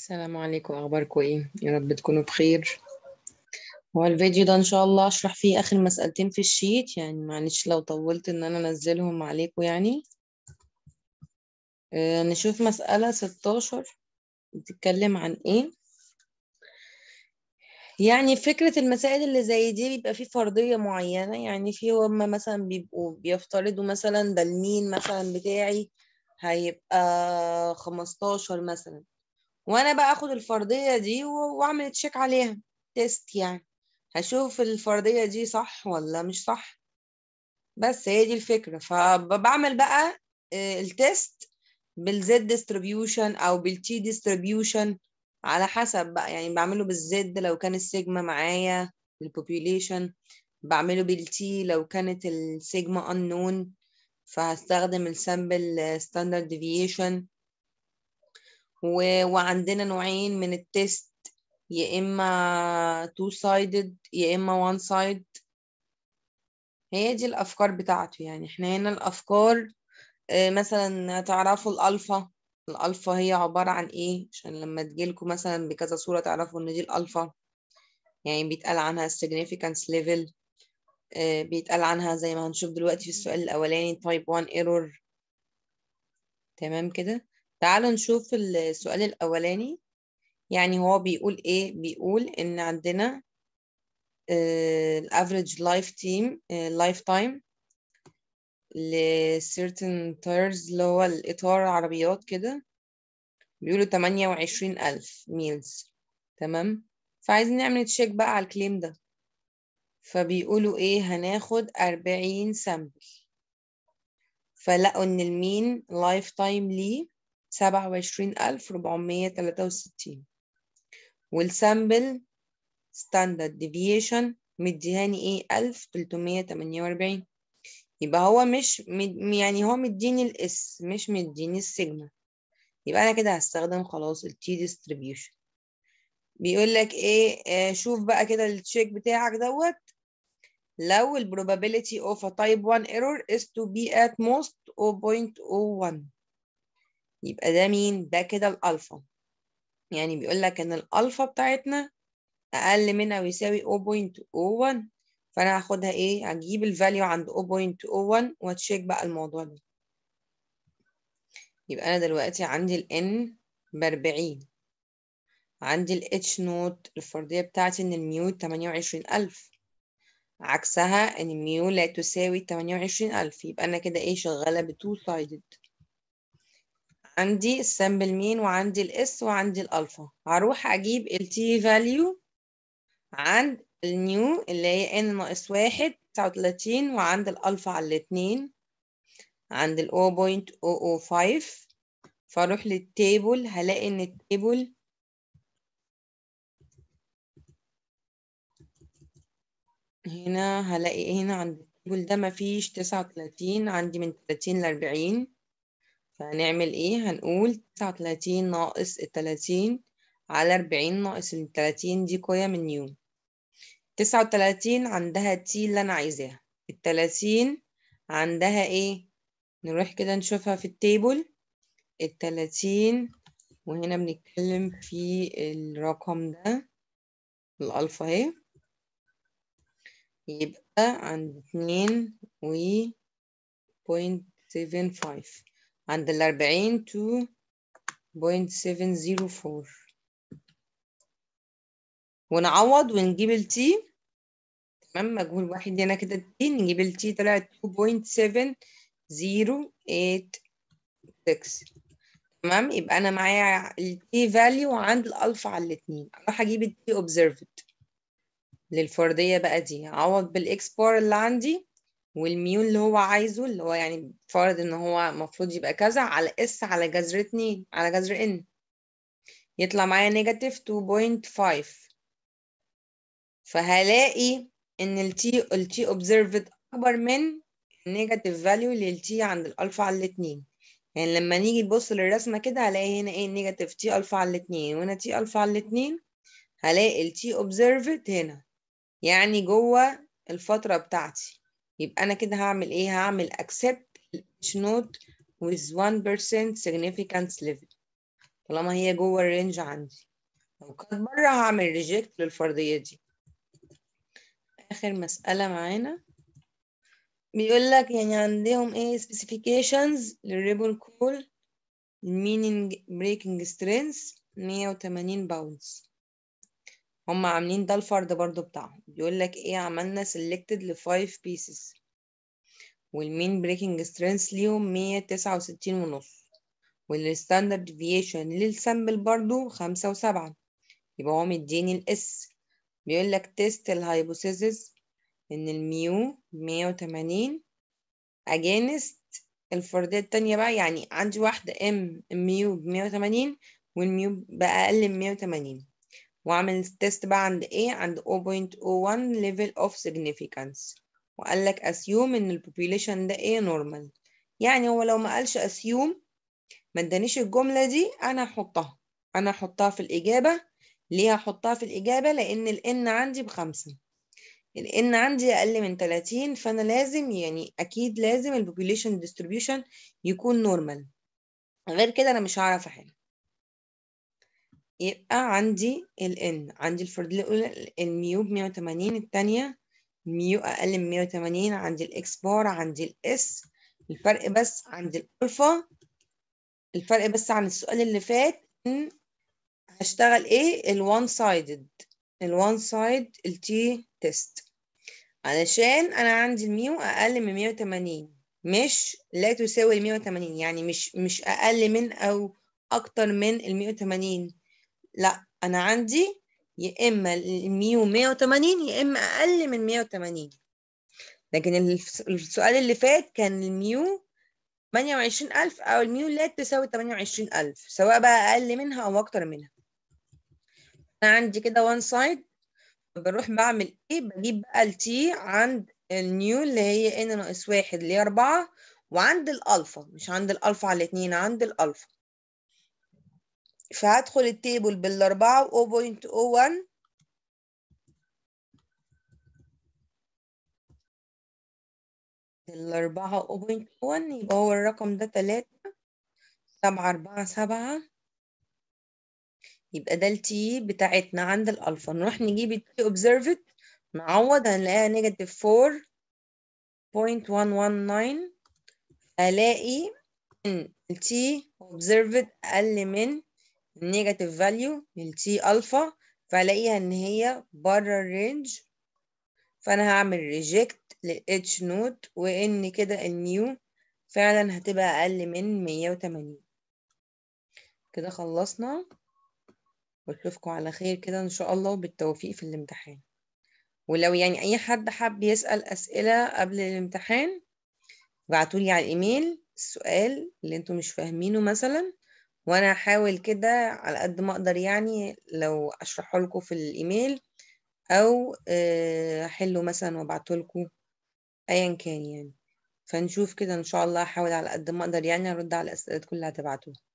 السلام عليكم اخباركم ايه يا رب تكونوا بخير هو الفيديو ده ان شاء الله اشرح فيه اخر مسألتين في الشيت يعني معلش لو طولت ان انا انزلهم عليكم يعني آه نشوف مسألة 16 بتتكلم عن ايه يعني فكرة المسائل اللي زي دي بيبقى فيه فرضية معينة يعني في هما مثلا بيبقوا بيفترضوا مثلا ده المين مثلا بتاعي هيبقى 15 مثلا وانا بقى اخد الفرضية دي و- واعمل تشيك عليها تيست يعني هشوف الفرضية دي صح ولا مش صح بس هي دي الفكرة فبعمل بقى آه، التيست بالزد ديستريبيوشن او بالتي ديستريبيوشن على حسب بقى يعني بعمله بالزد لو كان السيجما معايا البوبيوليشن بعمله بالتي لو كانت السيجما unknown فهستخدم السامبل ستاندرد ديفيشن و... وعندنا نوعين من التيست يا إما two sided يا إما one side هي دي الأفكار بتاعته يعني احنا هنا الأفكار آه، مثلا تعرفوا الألفا الألفا هي عبارة عن إيه عشان لما تجيلكوا مثلا بكذا صورة تعرفوا إن دي الألفا يعني بيتقال عنها significance level آه، بيتقال عنها زي ما هنشوف دلوقتي في السؤال الأولاني type 1 error تمام كده تعالوا نشوف السؤال الأولاني يعني هو بيقول إيه بيقول إن عندنا الافريج لايف تيم لايف تايم ل certain tires اللي هو الإطار عربيات كده بيقولوا تمانية وعشرين ألف ميلز تمام فعايزين نعمل تشيك بقى على الكليم ده فبيقولوا إيه هناخد أربعين سامبل فلقوا إن المين لايف تايم ليه سبعة وعشرين ألف ربعمية تلاتة وستين والسامبل ستاندرد ديفيشن مديهاني ايه ألف تلتمية تمانية وأربعين يبقى هو مش مد... يعني هو مديني الاس مش مديني السيجما يبقى انا كده هستخدم خلاص التي ديستريبيوشن بيقول لك ايه آه شوف بقى كده التشيك بتاعك دوت لو ال probability of a type 1 error is to be at most 0.01 يبقى ده مين ده كده الالفا يعني بيقول لك ان الالفا بتاعتنا اقل من او يساوي 0.01 فانا هاخدها ايه هجيب الفاليو عند 0.01 واتشيك بقى الموضوع ده يبقى انا دلوقتي عندي ال n ب 40 عندي ال h نوت الفرضية بتاعتي ان الميو 28000 عكسها ان الميو لا تساوي 28000 يبقى انا كده ايه شغالة ب two sided عندي السامبل مين وعندي الاس وعندي الالفا هروح اجيب التي فاليو عند النيو اللي هي n ناقص واحد تسعة وتلاتين وعند الألفا على الاتنين عند ال 0.005 فاروح للتيبل هلاقي ان التيبل هنا هلاقي هنا عند التيبل ده مفيش تسعة وتلاتين عندي من تلاتين لأربعين فهنعمل ايه هنقول تسعة وتلاتين ناقص التلاتين على أربعين ناقص التلاتين دي قيم النيو تسعة وتلاتين عندها تي اللي أنا عايزاها التلاتين عندها ايه نروح كده نشوفها في التيبل التلاتين وهنا بنتكلم في الرقم ده الألفا اهي يبقى عند اتنين و بوينت سيفن فايف عند الأربعين تو بوينت سيفن زيرو فور ونعوض ونجيب التي تمام مجهول واحد هنا كده التي نجيب التي طلعت تو بوينت سيفن زيرو ايت سكس تمام يبقى أنا معايا التي فاليو عند الألفا على الاتنين أروح أجيب التي observed للفرضية بقى دي أعوض بالإكس بار اللي عندي والميو اللي هو عايزه اللي هو يعني فرض إن هو المفروض يبقى كذا على اس على جذر اتنين على جذر ان يطلع معايا نيجاتيف 2.5 فهلاقي إن التي التي observed أكبر من النيجاتيف فاليو للتي عند الألفا على الاتنين يعني لما نيجي نبص للرسمة كده هلاقي هنا ايه نيجاتيف تي ألفا على الاتنين وهنا تي ألفا على الاتنين هلاقي التي observed هنا يعني جوه الفترة بتاعتي يبقى أنا كده هعمل إيه؟ هعمل accept each note with 1% significance level طالما هي جوه الرينج عندي لو كانت بره هعمل ريجكت للفرضية دي آخر مسألة معانا بيقول لك يعني عندهم ايه specifications للريبون كول meaning breaking strength 180 باوندز هم عاملين ده الفرد برضو بتاعهم بيقول لك ايه عملنا selected ل 5 pieces والمين breaking strength ليهم 169 ونص والستاندرد deviation للسامبل برضو خمسة وسبعة يبقى هو مديني الاس بيقول لك تيست الهايبوثيسيس ان الميو 180 against الفردية التانية بقى يعني عندي واحدة ام ميو ب 180 والميو بأقل من 180 وأعمل تيست بقى عند ايه عند 0.01 level of significance وقال لك assume ان البوبيليشن ده ايه normal يعني هو لو ما قالش assume ما ادانيش الجملة دي انا هحطها انا هحطها في الإجابة ليه هحطها في الإجابة لأن ال n عندي بخمسة ال n عندي أقل من 30 فأنا لازم يعني أكيد لازم ال population distribution يكون normal غير كده أنا مش هعرف أحل يبقى عندي ال n عندي الفردية الأولى الميو ب 180 التانية ميو أقل من 180 عندي الإكس بار عندي الإس الفرق بس عندي الألفا الفرق بس عن السؤال اللي فات إن هشتغل ايه الوان سايدد الوان سايد التي تيست علشان انا عندي الميو اقل من 180 مش لا تساوي ال 180 يعني مش مش اقل من او اكتر من ال 180 لا انا عندي يا اما الميو 180 يا اما اقل من 180 لكن السؤال اللي فات كان الميو 28000 او الميو لا تساوي 28000 سواء بقى اقل منها او اكتر منها انا عندي كده وان سايد بروح بعمل ايه بجيب بقى التي عند النيو اللي هي ان ناقص واحد اللي هي أربعة وعند الألفا مش عند الألفا على الاتنين عند الألفا فهدخل التيبل بالأربعة و 0.01 الأربعة 0.1 يبقى هو الرقم ده تلاتة سبعة أربعة سبعة يبقى ده التي بتاعتنا عند الألفا نروح نجيب التي observed نعوض هنلاقيها نيجاتيف 4.119 هلاقي إن التي observed أقل من النيجاتيف فاليو للتي ألفا فهلاقيها إن هي بره الرينج فأنا هعمل ريجكت للاتش نوت وإن كده النيو فعلا هتبقى أقل من 180 كده خلصنا واشوفكم على خير كده ان شاء الله بالتوفيق في الامتحان ولو يعني اي حد حب يسأل اسئلة قبل الامتحان بعتولي على الايميل السؤال اللي انتم مش فاهمينه مثلا وانا هحاول كده على قد ما اقدر يعني لو اشرحه لكم في الايميل او احله مثلا وابعته لكم ايا كان يعني فنشوف كده ان شاء الله احاول على قد ما اقدر يعني ارد على الاسئله كلها هتبعتوها